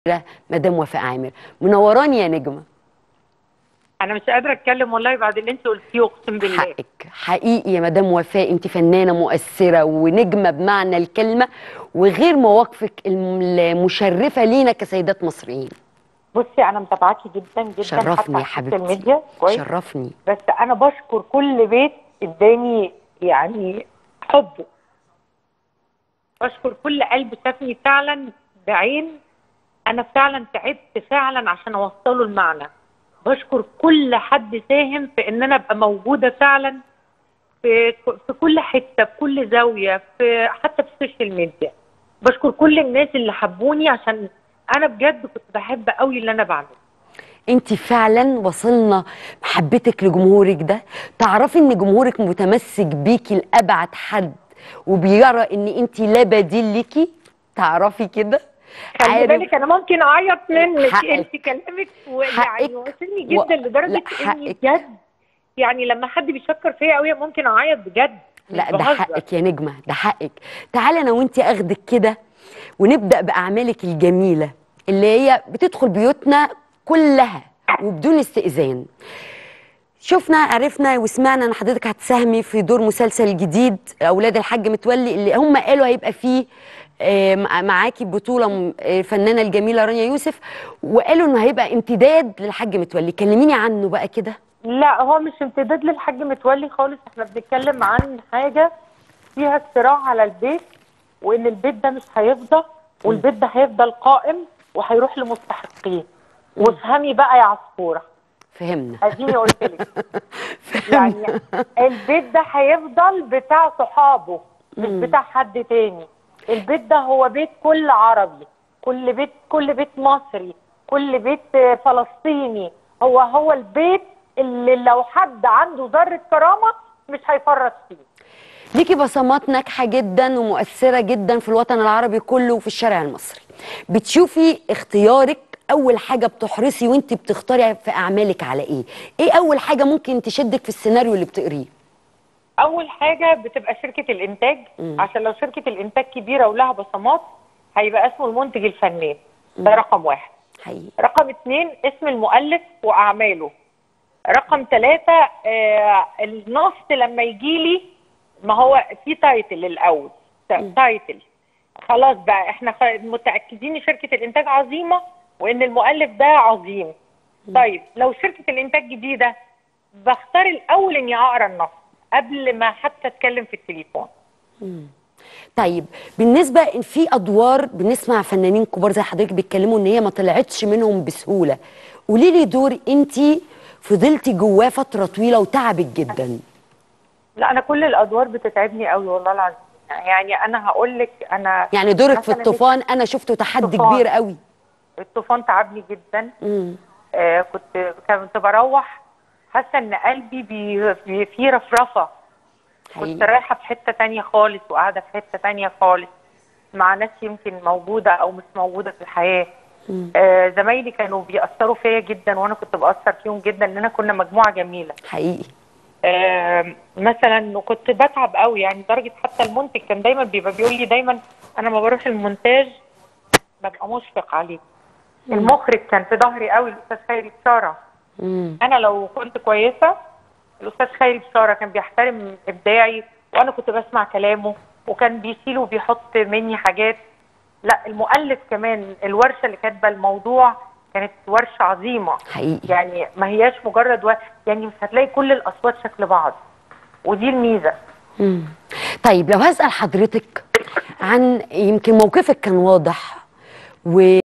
مدام وفاء عامر منوراني يا نجمه انا مش قادره اتكلم والله بعد اللي انت قلتيه اقسم بالله حقك حقيقي يا مدام وفاء انت فنانه مؤثره ونجمه بمعنى الكلمه وغير مواقفك المشرفه لينا كسيدات مصريين بصي انا متابعاكي جدا جدا شرفني حتى يا على حبيبتي السوشيال ميديا كويس شرفني بس انا بشكر كل بيت اداني يعني حبه بشكر كل قلب شافني فعلا بعين انا فعلا تعبت فعلا عشان اوصله المعنى بشكر كل حد ساهم في ان انا ابقى موجوده فعلا في في كل حته في كل زاويه في حتى في السوشيال ميديا بشكر كل الناس اللي حبوني عشان انا بجد كنت بحب قوي اللي انا بعمله انت فعلا وصلنا محبتك لجمهورك ده تعرفي ان جمهورك متمسك بيكي لابعد حد وبيرى ان انت لا بديل ليكي تعرفي كده خلي عارف- بالك انا ممكن اعيط منك حقك. انت كلامك ويعني حقك. وصلني و- جدا لدرجه لا، اني حقك. بجد يعني لما حد بيشكر فيا قوي ممكن اعيط بجد مش لا ده بهزر. حقك يا نجمه ده حقك تعالى انا وانت اخدك كده ونبدا باعمالك الجميله اللي هي بتدخل بيوتنا كلها وبدون استئذان شفنا عرفنا وسمعنا ان حضرتك هتساهمي في دور مسلسل جديد اولاد الحاج متولي اللي هم قالوا هيبقى فيه آه، مع- معاكي بطوله م- آه، الفنانه الجميله رانيا يوسف وقالوا انه هيبقى امتداد للحاج متولي كلميني عنه بقى كده لا هو مش امتداد للحاج متولي خالص احنا بنتكلم عن حاجه فيها صراع على البيت وان البيت ده مش هيفضى والبيت ده هيفضل قائم وهيروح لمستحقيه وافهمي بقى يا عصفوره فهمنا اديني قلت لك يعني البيت ده هيفضل بتاع صحابه مش بتاع حد تاني البيت ده هو بيت كل عربي كل بيت كل بيت مصري كل بيت آه، فلسطيني هو هو البيت اللي لو حد عنده ذرة كرامة مش هيفرط فيه ليكي بصمات ناجحة جدا ومؤثرة جدا في الوطن العربي كله وفي الشارع المصري بتشوفي اختيارك أول حاجة بتحرصي وانت بتختاري في أعمالك على إيه؟ إيه أول حاجة ممكن تشدك في السيناريو اللي بتقريه؟ اول حاجه بتبقى شركه الانتاج مم. عشان لو شركه الانتاج كبيره ولها بصمات هيبقى اسمه المنتج الفنان ده رقم واحد حقيقي رقم اتنين اسم المؤلف واعماله رقم ثلاثة آه النص لما يجي لي ما هو في تايتل الاول تا- تايتل خلاص بقى احنا خ- متاكدين ان شركه الانتاج عظيمه وان المؤلف ده عظيم طيب لو شركه الانتاج جديده بختار الاول اني اقرا النص قبل ما حتى اتكلم في التليفون طيب بالنسبة إن في أدوار بنسمع فنانين كبار زي حضرتك بيتكلموا إن هي ما طلعتش منهم بسهولة قولي لي دور أنت فضلتي جواه فترة طويلة وتعبك جدا لا انا كل الادوار بتتعبني قوي والله العظيم يعني انا هقول لك انا يعني دورك في مثلاً الطوفان أنا شفته تحدي الطوفان. كبير قوي الطوفان تعبني جدا مم. آه كنت كنت بروح حاسه ان قلبي بي بي فيه رفرفه كنت حقيقي رايحه في حته تانية خالص وقاعده في حته تانية خالص مع ناس يمكن موجوده او مش موجوده في الحياه مم. آه زمايلي كانوا بيأثروا فيا جدا وانا كنت بأثر فيهم جدا لان كنا مجموعه جميله حقيقي آه مثلا كنت بتعب قوي يعني لدرجه حتى المنتج كان دايما بيبقى بيقول لي دايما انا ما بروح المونتاج ببقى مشفق عليه المخرج كان في ظهري قوي الاستاذ خيري بشاره مم. انا لو كنت كويسه الاستاذ خيري بشاره كان بيحترم ابداعي وانا كنت بسمع كلامه وكان بيشيل وبيحط مني حاجات لا المؤلف كمان الورشه اللي كاتبه الموضوع كانت ورشه عظيمه حقيقي يعني ما هياش مجرد و... يعني مش هتلاقي كل الاصوات شكل بعض ودي الميزه مم. طيب لو هسأل حضرتك عن يمكن موقفك كان واضح و